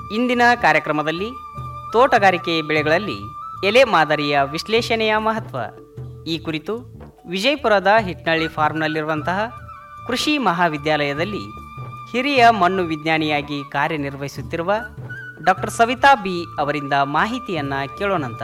ಇಂದಿನ ಕಾರ್ಯಕ್ರಮದಲ್ಲಿ ತೋಟಗಾರಿಕೆ ಬೆಳೆಗಳಲ್ಲಿ ಎಲೆ ಮಾದರಿಯ ವಿಶ್ಲೇಷಣೆಯ ಮಹತ್ವ ಈ ಕುರಿತು ವಿಜಯಪುರದ ಹಿಟ್ನಳ್ಳಿ ಫಾರ್ಮ್ನಲ್ಲಿರುವಂತಹ ಕೃಷಿ ಮಹಾವಿದ್ಯಾಲಯದಲ್ಲಿ ಹಿರಿಯ ಮಣ್ಣು ವಿಜ್ಞಾನಿಯಾಗಿ ಕಾರ್ಯನಿರ್ವಹಿಸುತ್ತಿರುವ ಡಾಕ್ಟರ್ ಸವಿತಾ ಬಿ ಅವರಿಂದ ಮಾಹಿತಿಯನ್ನ ಕೇಳೋಣಂತ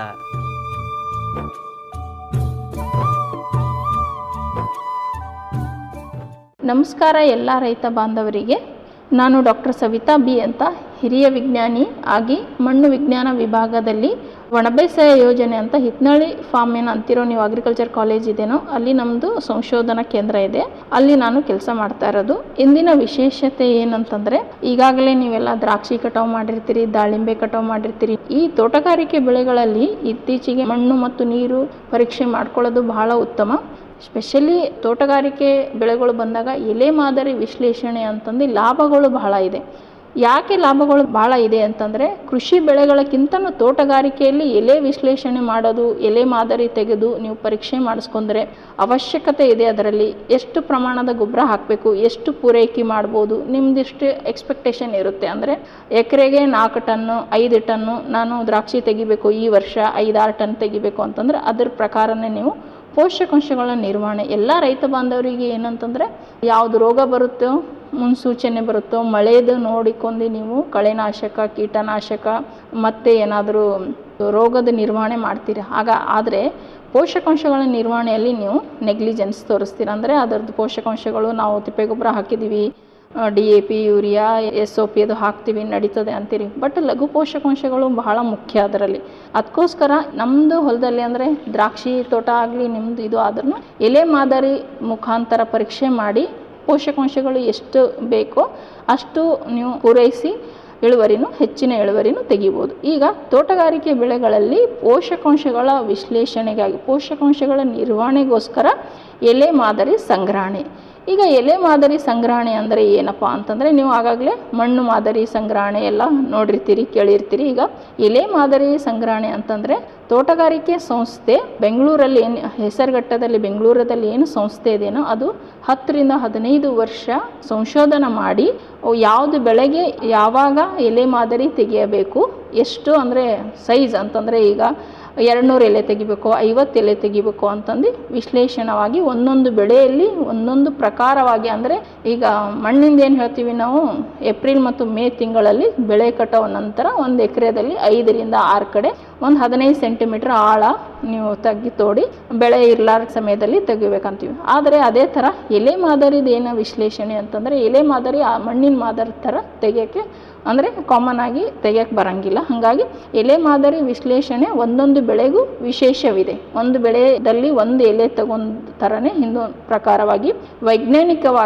ನಮಸ್ಕಾರ ಎಲ್ಲ ರೈತ ಬಾಂಧವರಿಗೆ ನಾನು ಡಾಕ್ಟರ್ ಸವಿತಾ ಬಿ ಅಂತ ಹಿರಿಯ ವಿಜ್ಞಾನಿ ಆಗಿ ಮಣ್ಣು ವಿಜ್ಞಾನ ವಿಭಾಗದಲ್ಲಿ ಒಣಬೇಸಾಯ ಯೋಜನೆ ಅಂತ ಹಿತ್ನಳ್ಳಿ ಫಾರ್ಮ್ ಏನು ಅಂತಿರೋ ನೀವು ಅಗ್ರಿಕಲ್ಚರ್ ಕಾಲೇಜ್ ಇದೆನೋ ಅಲ್ಲಿ ನಮ್ಮದು ಸಂಶೋಧನಾ ಕೇಂದ್ರ ಇದೆ ಅಲ್ಲಿ ನಾನು ಕೆಲಸ ಮಾಡ್ತಾ ಇರೋದು ಇಂದಿನ ವಿಶೇಷತೆ ಏನಂತಂದರೆ ಈಗಾಗಲೇ ನೀವೆಲ್ಲ ದ್ರಾಕ್ಷಿ ಕಟಾವು ಮಾಡಿರ್ತೀರಿ ದಾಳಿಂಬೆ ಕಟಾವು ಮಾಡಿರ್ತೀರಿ ಈ ತೋಟಗಾರಿಕೆ ಬೆಳೆಗಳಲ್ಲಿ ಇತ್ತೀಚೆಗೆ ಮಣ್ಣು ಮತ್ತು ನೀರು ಪರೀಕ್ಷೆ ಮಾಡ್ಕೊಳ್ಳೋದು ಬಹಳ ಉತ್ತಮ ಸ್ಪೆಷಲಿ ತೋಟಗಾರಿಕೆ ಬೆಳೆಗಳು ಬಂದಾಗ ಎಲೆ ಮಾದರಿ ವಿಶ್ಲೇಷಣೆ ಅಂತಂದು ಲಾಭಗಳು ಬಹಳ ಇದೆ ಯಾಕೆ ಲಾಭಗಳು ಭಾಳ ಇದೆ ಅಂತಂದರೆ ಕೃಷಿ ಬೆಳೆಗಳಕ್ಕಿಂತನೂ ತೋಟಗಾರಿಕೆಯಲ್ಲಿ ಎಲೆ ವಿಶ್ಲೇಷಣೆ ಮಾಡೋದು ಎಲೆ ಮಾದರಿ ತೆಗೆದು ನೀವು ಪರೀಕ್ಷೆ ಮಾಡಿಸ್ಕೊಂಡ್ರೆ ಅವಶ್ಯಕತೆ ಇದೆ ಅದರಲ್ಲಿ ಎಷ್ಟು ಪ್ರಮಾಣದ ಗೊಬ್ಬರ ಹಾಕಬೇಕು ಎಷ್ಟು ಪೂರೈಕೆ ಮಾಡ್ಬೋದು ನಿಮ್ದಿಷ್ಟು ಎಕ್ಸ್ಪೆಕ್ಟೇಷನ್ ಇರುತ್ತೆ ಅಂದರೆ ಎಕರೆಗೆ ನಾಲ್ಕು ಟನ್ನು ಐದು ಟನ್ನು ನಾನು ದ್ರಾಕ್ಷಿ ತೆಗಿಬೇಕು ಈ ವರ್ಷ ಐದಾರು ಟನ್ ತೆಗಿಬೇಕು ಅಂತಂದರೆ ಅದ್ರ ಪ್ರಕಾರನೇ ನೀವು ಪೋಷಕಾಂಶಗಳ ನಿರ್ವಹಣೆ ಎಲ್ಲ ರೈತ ಬಾಂಧವರಿಗೆ ಏನಂತಂದರೆ ಯಾವುದು ರೋಗ ಬರುತ್ತೋ ಮುನ್ಸೂಚನೆ ಬರುತ್ತೋ ಮಳೆದು ನೋಡಿಕೊಂಡು ನೀವು ಕಳೆನಾಶಕ ಕೀಟನಾಶಕ ಮತ್ತು ಏನಾದರೂ ರೋಗದ ನಿರ್ವಹಣೆ ಮಾಡ್ತೀರಿ ಆಗ ಆದರೆ ಪೋಷಕಾಂಶಗಳ ನಿರ್ವಹಣೆಯಲ್ಲಿ ನೀವು ನೆಗ್ಲಿಜೆನ್ಸ್ ತೋರಿಸ್ತೀರ ಅಂದರೆ ಅದರದ್ದು ಪೋಷಕಾಂಶಗಳು ನಾವು ತಿಪ್ಪೆಗೊಬ್ಬರ ಹಾಕಿದ್ದೀವಿ D A P urea S O P ಅದು ಹಾಕ್ತೀವಿ ನಡೀತದೆ ಅಂತೀರಿ ಬಟ್ ಲಘು ಪೋಷಕಾಂಶಗಳು ಬಹಳ ಮುಖ್ಯ ಅದರಲ್ಲಿ ಅದಕ್ಕೋಸ್ಕರ ನಮ್ಮದು ಹೊಲದಲ್ಲಿ ಅಂದರೆ ದ್ರಾಕ್ಷಿ ತೋಟ ಆಗಲಿ ನಿಮ್ಮದು ಇದು ಆದ್ರೂ ಎಲೆ ಮಾದರಿ ಮುಖಾಂತರ ಪರೀಕ್ಷೆ ಮಾಡಿ ಪೋಷಕಾಂಶಗಳು ಎಷ್ಟು ಬೇಕೋ ಅಷ್ಟು ನೀವು ಪೂರೈಸಿ ಇಳುವರಿನೂ ಹೆಚ್ಚಿನ ಇಳುವರಿನೂ ತೆಗಿಬೋದು ಈಗ ತೋಟಗಾರಿಕೆ ಬೆಳೆಗಳಲ್ಲಿ ಪೋಷಕಾಂಶಗಳ ವಿಶ್ಲೇಷಣೆಗಾಗಿ ಪೋಷಕಾಂಶಗಳ ನಿರ್ವಹಣೆಗೋಸ್ಕರ ಎಲೆ ಮಾದರಿ ಸಂಗ್ರಹಣೆ ಈಗ ಎಲೆ ಮಾದರಿ ಸಂಗ್ರಹಣೆ ಅಂದರೆ ಏನಪ್ಪ ಅಂತಂದರೆ ನೀವು ಆಗಾಗಲೇ ಮಣ್ಣು ಮಾದರಿ ಸಂಗ್ರಹಣೆ ಎಲ್ಲ ನೋಡಿರ್ತೀರಿ ಕೇಳಿರ್ತೀರಿ ಈಗ ಎಲೆ ಮಾದರಿ ಸಂಗ್ರಹಣೆ ಅಂತಂದರೆ ತೋಟಗಾರಿಕೆ ಸಂಸ್ಥೆ ಬೆಂಗಳೂರಲ್ಲಿ ಏನು ಹೆಸರುಘಟ್ಟದಲ್ಲಿ ಬೆಂಗಳೂರದಲ್ಲಿ ಏನು ಸಂಸ್ಥೆ ಇದೆಯೋ ಅದು ಹತ್ತರಿಂದ ಹದಿನೈದು ವರ್ಷ ಸಂಶೋಧನೆ ಮಾಡಿ ಯಾವುದು ಬೆಳೆಗೆ ಯಾವಾಗ ಎಲೆ ಮಾದರಿ ತೆಗೆಯಬೇಕು ಎಷ್ಟು ಅಂದರೆ ಸೈಜ್ ಅಂತಂದರೆ ಈಗ ಎರಡುನೂರು ಎಲೆ ತೆಗಿಬೇಕು ಐವತ್ತು ಎಲೆ ತೆಗಿಬೇಕು ಅಂತಂದು ವಿಶ್ಲೇಷಣವಾಗಿ ಒಂದೊಂದು ಬೆಳೆಯಲ್ಲಿ ಒಂದೊಂದು ಪ್ರಕಾರವಾಗಿ ಅಂದರೆ ಈಗ ಮಣ್ಣಿಂದ ಏನು ಹೇಳ್ತೀವಿ ನಾವು ಏಪ್ರಿಲ್ ಮತ್ತು ಮೇ ತಿಂಗಳಲ್ಲಿ ಬೆಳೆ ಕಟಾವ ನಂತರ ಒಂದು ಎಕರೆದಲ್ಲಿ ಐದರಿಂದ ಆರು ಕಡೆ ಒಂದು ಹದಿನೈದು ಸೆಂಟಿಮೀಟ್ರ್ ಆಳ ನೀವು ತಗ್ಗಿ ತೋಡಿ ಬೆಳೆ ಇರ್ಲಾರ ಸಮಯದಲ್ಲಿ ತೆಗಿಬೇಕಂತೀವಿ ಆದರೆ ಅದೇ ಥರ ಎಲೆ ಮಾದರಿದು ಏನು ವಿಶ್ಲೇಷಣೆ ಅಂತಂದರೆ ಎಲೆ ಮಾದರಿ ಆ ಮಣ್ಣಿನ ಮಾದರಿ ಥರ ತೆಗಿಯೋಕ್ಕೆ ಅಂದರೆ ಕಾಮನ್ ಆಗಿ ತೆಗಿಯೋಕ್ಕೆ ಬರಂಗಿಲ್ಲ ಹಾಗಾಗಿ ಎಲೆ ಮಾದರಿ ವಿಶ್ಲೇಷಣೆ ಒಂದೊಂದು ಬೆಳೆಗೂ ವಿಶೇಷವಿದೆ ಒಂದು ಬೆಳೆದಲ್ಲಿ ಒಂದು ಎಲೆ ತಗೊಂಡ ಥರನೇ ಇನ್ನೊಂದು ಪ್ರಕಾರವಾಗಿ ವೈಜ್ಞಾನಿಕವಾಗಿ